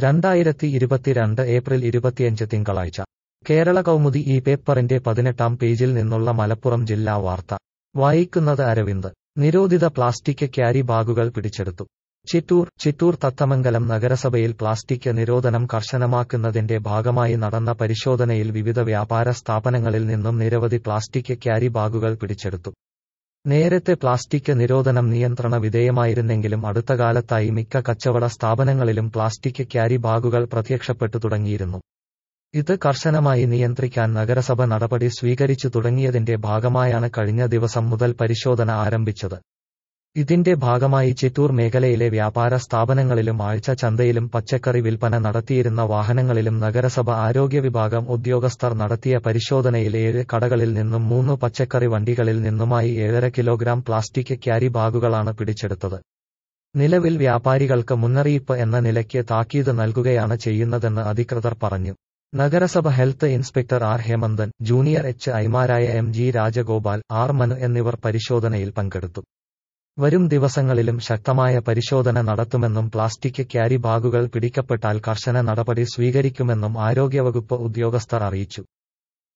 രണ്ടായിരത്തി ഇരുപത്തിരണ്ട് ഏപ്രിൽ ഇരുപത്തിയഞ്ച് തിങ്കളാഴ്ച കേരള കൗമുദി ഈ പേപ്പറിന്റെ പതിനെട്ടാം പേജിൽ നിന്നുള്ള മലപ്പുറം ജില്ലാ വാർത്ത വായിക്കുന്നത് അരവിന്ദ് നിരോധിത പ്ലാസ്റ്റിക് ക്യാരി ബാഗുകൾ പിടിച്ചെടുത്തു ചിറ്റൂർ ചിറ്റൂർ തത്തമംഗലം നഗരസഭയിൽ പ്ലാസ്റ്റിക് നിരോധനം കർശനമാക്കുന്നതിന്റെ ഭാഗമായി നടന്ന പരിശോധനയിൽ വിവിധ വ്യാപാര സ്ഥാപനങ്ങളിൽ നിന്നും നിരവധി പ്ലാസ്റ്റിക് ക്യാരി ബാഗുകൾ പിടിച്ചെടുത്തു നേരത്തെ പ്ലാസ്റ്റിക് നിരോധനം നിയന്ത്രണ വിധേയമായിരുന്നെങ്കിലും അടുത്തകാലത്തായി മിക്ക കച്ചവട സ്ഥാപനങ്ങളിലും പ്ലാസ്റ്റിക് ക്യാരി ബാഗുകൾ പ്രത്യക്ഷപ്പെട്ടു തുടങ്ങിയിരുന്നു ഇത് കർശനമായി നിയന്ത്രിക്കാൻ നഗരസഭ നടപടി സ്വീകരിച്ചു തുടങ്ങിയതിന്റെ ഭാഗമായാണ് കഴിഞ്ഞ ദിവസം മുതൽ പരിശോധന ആരംഭിച്ചത് ഇതിന്റെ ഭാഗമായി ചിറ്റൂർ മേഖലയിലെ വ്യാപാര സ്ഥാപനങ്ങളിലും ആഴ്ച ചന്തയിലും പച്ചക്കറി വിൽപ്പന നടത്തിയിരുന്ന വാഹനങ്ങളിലും നഗരസഭ ആരോഗ്യ വിഭാഗം ഉദ്യോഗസ്ഥർ നടത്തിയ പരിശോധനയിൽ ഏഴ് കടകളിൽ നിന്നും മൂന്ന് പച്ചക്കറി വണ്ടികളിൽ നിന്നുമായി ഏഴര കിലോഗ്രാം പ്ലാസ്റ്റിക് ക്യാരി ബാഗുകളാണ് പിടിച്ചെടുത്തത് നിലവിൽ വ്യാപാരികൾക്ക് മുന്നറിയിപ്പ് എന്ന നിലയ്ക്ക് താക്കീത് നൽകുകയാണ് ചെയ്യുന്നതെന്ന് അധികൃതർ പറഞ്ഞു നഗരസഭ health inspector R Hemanthan junior H ഐമാരായ M G Rajagopal R Manu എന്നിവർ പരിശോധനയിൽ പങ്കെടുത്തു വരും ദിവസങ്ങളിലും ശക്തമായ പരിശോധന നടത്തുമെന്നും പ്ലാസ്റ്റിക് ക്യാരി ബാഗുകൾ പിടിക്കപ്പെട്ടാൽ കർശന നടപടി സ്വീകരിക്കുമെന്നും ആരോഗ്യവകുപ്പ് ഉദ്യോഗസ്ഥർ അറിയിച്ചു